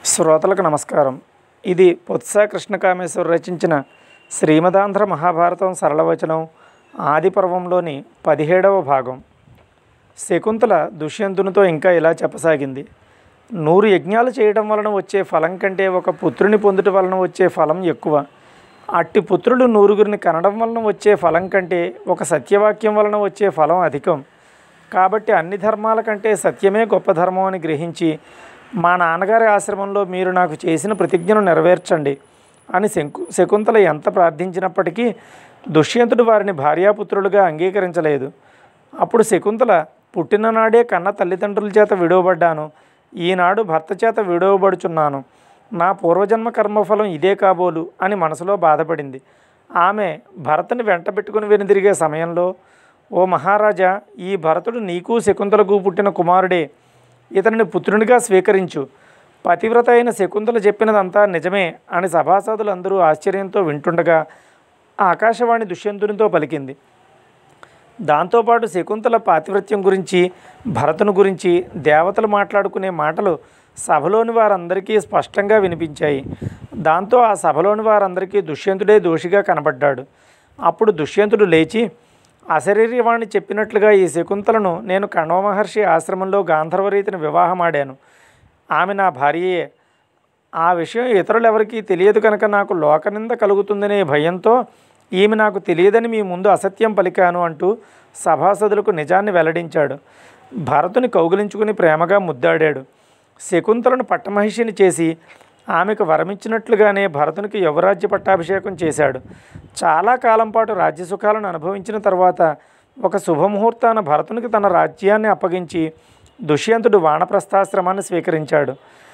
శ్రోతలకు నమస్కారం ఇది పొత్స కృష్ణకామేశ్వర రచించిన శ్రీమదాంధ్ర మహాభారతం సరళవచనం ఆది పర్వంలోని పదిహేడవ భాగం శకుంతల దుష్యంతునితో ఇంకా ఇలా చెప్పసాగింది నూరు యజ్ఞాలు చేయడం వలన వచ్చే ఫలం కంటే ఒక పుత్రుని పొందుట వలన వచ్చే ఫలం ఎక్కువ అట్టి పుత్రులు నూరుగురిని కనడం వలన వచ్చే ఫలం కంటే ఒక సత్యవాక్యం వలన వచ్చే ఫలం అధికం కాబట్టి అన్ని ధర్మాల కంటే సత్యమే గొప్ప ధర్మం అని గ్రహించి మా నాన్నగారి ఆశ్రమంలో మీరు నాకు చేసిన ప్రతిజ్ఞను నెరవేర్చండి అని శంకు శకుంతల ఎంత ప్రార్థించినప్పటికీ దుష్యంతుడు వారిని భార్యాపుత్రులుగా అంగీకరించలేదు అప్పుడు శకుంతల పుట్టిన నాడే కన్న తల్లిదండ్రుల చేత విడువబడ్డాను ఈనాడు భర్త చేత విడువబడుచున్నాను నా పూర్వజన్మ కర్మఫలం ఇదే కాబోలు అని మనసులో బాధపడింది ఆమె భరతుని వెంట పెట్టుకుని వెనుదిరిగే సమయంలో ఓ మహారాజా ఈ భరతుడు నీకు శకుంతలకు పుట్టిన కుమారుడే ఇతనిని పుత్రునిగా స్వీకరించు పతివ్రత అయిన శకుంతల చెప్పినదంతా నిజమే అని సభాసదులందరూ ఆశ్చర్యంతో వింటుండగా ఆకాశవాణి దుష్యంతునితో పలికింది దాంతోపాటు శకుంతల పాతివ్రత్యం గురించి భరతుని గురించి దేవతలు మాట్లాడుకునే మాటలు సభలోని వారందరికీ స్పష్టంగా వినిపించాయి దాంతో ఆ సభలోని వారందరికీ దుష్యంతుడే దోషిగా కనబడ్డాడు అప్పుడు దుష్యంతుడు లేచి అశరీర్యవాణి చెప్పినట్లుగా ఈ శకుంతలను నేను కణవ మహర్షి ఆశ్రమంలో గాంధర్వరీతిని వివాహమాడాను ఆమె నా భార్యయే ఆ విషయం ఇతరులెవరికీ తెలియదు కనుక నాకు లోకనింద కలుగుతుందనే భయంతో ఈమె నాకు తెలియదని మీ ముందు అసత్యం పలికాను అంటూ సభాసదులకు నిజాన్ని వెల్లడించాడు భరతుని కౌగిలించుకుని ప్రేమగా ముద్దాడాడు శకుంతలను పట్టమహిషిని చేసి ఆమెకు వరమిచ్చినట్లుగానే భరతునికి యువరాజ్య పట్టాభిషేకం చేశాడు చాలా కాలం పాటు రాజ్యసుఖాలను అనుభవించిన తర్వాత ఒక శుభముహూర్తాన భరతునికి తన రాజ్యాన్ని అప్పగించి దుష్యంతుడు వానప్రస్థాశ్రమాన్ని స్వీకరించాడు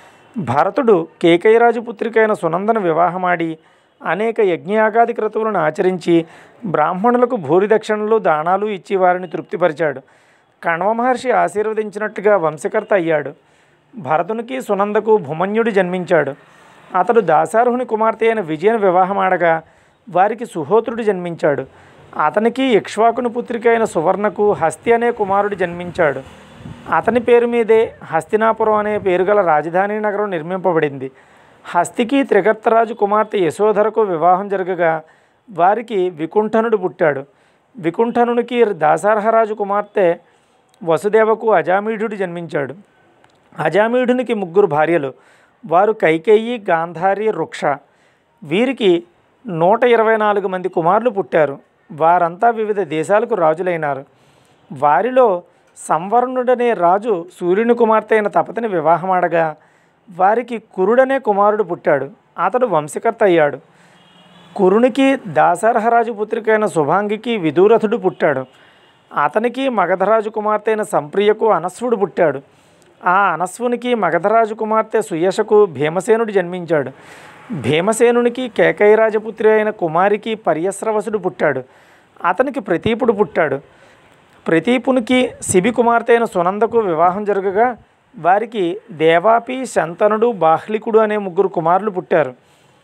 భరతుడు కేకయరాజు పుత్రికైన సునందను వివాహమాడి అనేక యజ్ఞయాగాది క్రతువులను ఆచరించి బ్రాహ్మణులకు భూరి దక్షిణలు దానాలు ఇచ్చి వారిని తృప్తిపరిచాడు కణవ మహర్షి ఆశీర్వదించినట్టుగా వంశకర్త అయ్యాడు భరతునికి సునందకు భుమన్యుడు జన్మించాడు అతడు దాసారుహుని కుమార్తె అయిన విజయను వివాహమాడగా వారికి సుహోత్రుడు జన్మించాడు అతనికి ఇక్ష్వాకుని పుత్రిక అయిన సువర్ణకు హస్తి అనే కుమారుడు జన్మించాడు అతని పేరు మీదే హస్తినాపురం అనే పేరుగల రాజధాని నగరం నిర్మింపబడింది హస్తికి త్రిగర్తరాజు కుమార్తె యశోధరకు వివాహం జరగగా వారికి వికుంఠనుడు పుట్టాడు వికుంఠనునికి దాసార్హరాజు కుమార్తె వసుదేవకు అజామీఢుడు జన్మించాడు అజామీఢునికి ముగ్గురు భార్యలు వారు కైకేయి గాంధారి రుక్ష వీరికి నూట ఇరవై నాలుగు మంది కుమారులు పుట్టారు వారంతా వివిధ దేశాలకు రాజులైనారు వారిలో సంవరణుడనే రాజు సూర్యుని కుమార్తె అయిన తపతిని వివాహమాడగా వారికి కురుడనే కుమారుడు పుట్టాడు అతడు వంశకర్త అయ్యాడు కురునికి దాసర్హరాజు పుత్రికైన శుభాంగికి విదూరథుడు పుట్టాడు అతనికి మగధరాజు కుమార్తె అయిన సంప్రియకు అనస్వుడు పుట్టాడు ఆ అనస్వునికి మగధరాజు కుమార్తె సుయశకు భీమసేనుడు జన్మించాడు భీమసేనునికి కేకయరాజపుత్రి అయిన కుమారికి పర్యస్రవసుడు పుట్టాడు అతనికి ప్రతీపుడు పుట్టాడు ప్రతీపునికి శిబి కుమార్తె అయిన సునందకు వివాహం జరగగా వారికి దేవాపి శంతనుడు బాహ్లికుడు అనే ముగ్గురు కుమారులు పుట్టారు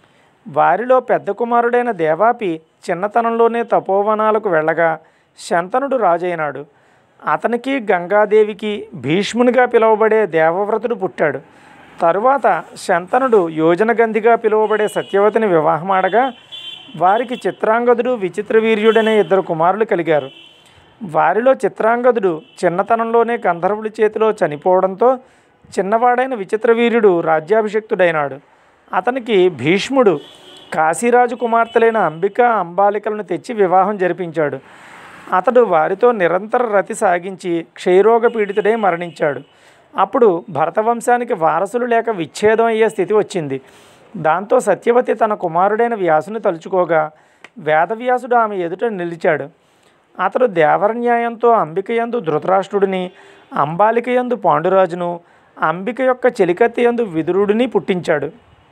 వారిలో పెద్ద కుమారుడైన దేవాపి చిన్నతనంలోనే తపోవనాలకు వెళ్ళగా శంతనుడు రాజైనాడు అతనికి గంగాదేవికి భీష్మునిగా పిలువబడే దేవవ్రతుడు పుట్టాడు తరువాత శంతనుడు యోజనగంధిగా పిలువబడే సత్యవతిని వివాహమాడగా వారికి చిత్రాంగదుడు విచిత్రవీర్యుడనే ఇద్దరు కుమారులు కలిగారు వారిలో చిత్రాంగదుడు చిన్నతనంలోనే గంధర్వుడి చేతిలో చనిపోవడంతో చిన్నవాడైన విచిత్రవీర్యుడు రాజ్యాభిషిక్తుడైనాడు అతనికి భీష్ముడు కాశీరాజు కుమార్తెలైన అంబిక అంబాలికలను తెచ్చి వివాహం జరిపించాడు అతడు వారితో నిరంతర రతి సాగించి క్షయరోగ పీడితుడై మరణించాడు అప్పుడు భరతవంశానికి వారసులు లేక విచ్ఛేదం అయ్యే స్థితి వచ్చింది దాంతో సత్యవతి తన కుమారుడైన వ్యాసుని తలుచుకోగా వేదవ్యాసుడు ఆమె ఎదుట నిలిచాడు అతడు దేవరన్యాయంతో అంబికయందు ధృతరాష్ట్రుడిని అంబాలికయందు పాండురాజును అంబిక యొక్క చెలికత్తి యందు విదురుడిని పుట్టించాడు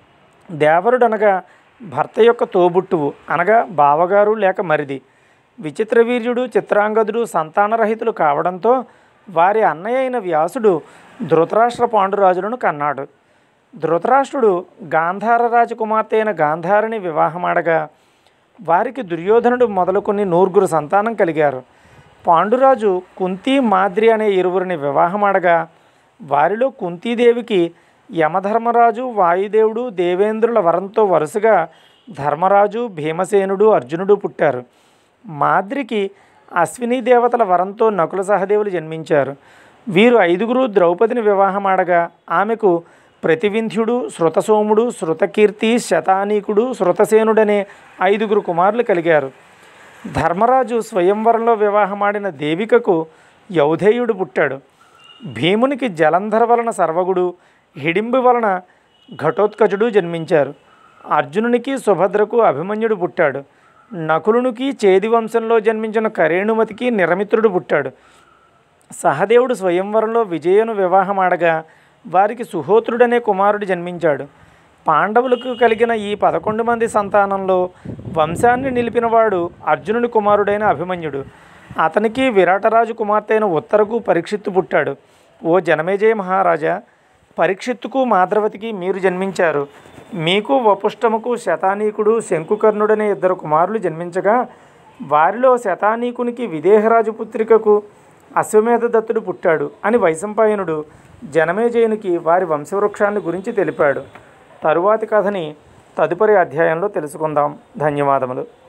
దేవరుడనగా భర్త యొక్క తోబుట్టువు అనగా బావగారు లేక మరిది విచిత్రవీర్యుడు చిత్రాంగదుడు సంతానరహితులు కావడంతో వారి అన్నయ్య అయిన వ్యాసుడు ధృతరాష్ట్ర పాండురాజులను కన్నాడు ధృతరాష్ట్రుడు గాంధార రాజకుమార్తె అయిన గాంధారిని వివాహమాడగా వారికి దుర్యోధనుడు మొదలుకొని నూరుగురు సంతానం కలిగారు పాండురాజు కుంతి మాద్రి అనే ఇరువురిని వివాహమాడగా వారిలో కుంతీదేవికి యమధర్మరాజు వాయుదేవుడు దేవేంద్రుల వరంతో వరుసగా ధర్మరాజు భీమసేనుడు అర్జునుడు పుట్టారు మాద్రికి అశ్విని దేవతల వరంతో నకుల సహదేవులు జన్మించారు వీరు ఐదుగురు ద్రౌపదిని వివాహమాడగా ఆమెకు ప్రతివింధ్యుడు శృతసోముడు శృతకీర్తి శతానీకుడు శృతసేనుడనే ఐదుగురు కుమారులు కలిగారు ధర్మరాజు స్వయంవరంలో వివాహమాడిన దేవికకు యౌధేయుడు పుట్టాడు భీమునికి జలంధర వలన సర్వగుడు హిడింబి వలన ఘటోత్కచుడు జన్మించారు అర్జునునికి సుభద్రకు అభిమన్యుడు పుట్టాడు నకులునికి చేది వంశంలో జన్మించిన కరేణుమతికి నిరమిత్రుడు పుట్టాడు సహదేవుడు స్వయంవరంలో విజయను వివాహమాడగా వారికి సుహోత్రుడనే కుమారుడు జన్మించాడు పాండవులకు కలిగిన ఈ పదకొండు మంది సంతానంలో వంశాన్ని నిలిపినవాడు అర్జునుడి కుమారుడైన అభిమన్యుడు అతనికి విరాటరాజు కుమార్తె అయిన ఉత్తరకు పరీక్షిత్తు పుట్టాడు ఓ జనమేజయ మహారాజా పరీక్షిత్తుకు మాద్రవతికి మీరు జన్మించారు మీకు వపుష్టముకు శతానీకుడు శంకుకర్ణుడనే ఇద్దరు కుమారులు జన్మించగా వారిలో శతానీకునికి విదేహరాజు పుత్రికకు అశ్వమేధ దత్తుడు పుట్టాడు అని వైశంపాయనుడు జనమేజయునికి వారి వంశవృక్షాన్ని గురించి తెలిపాడు తరువాతి కథని తదుపరి అధ్యాయంలో తెలుసుకుందాం ధన్యవాదములు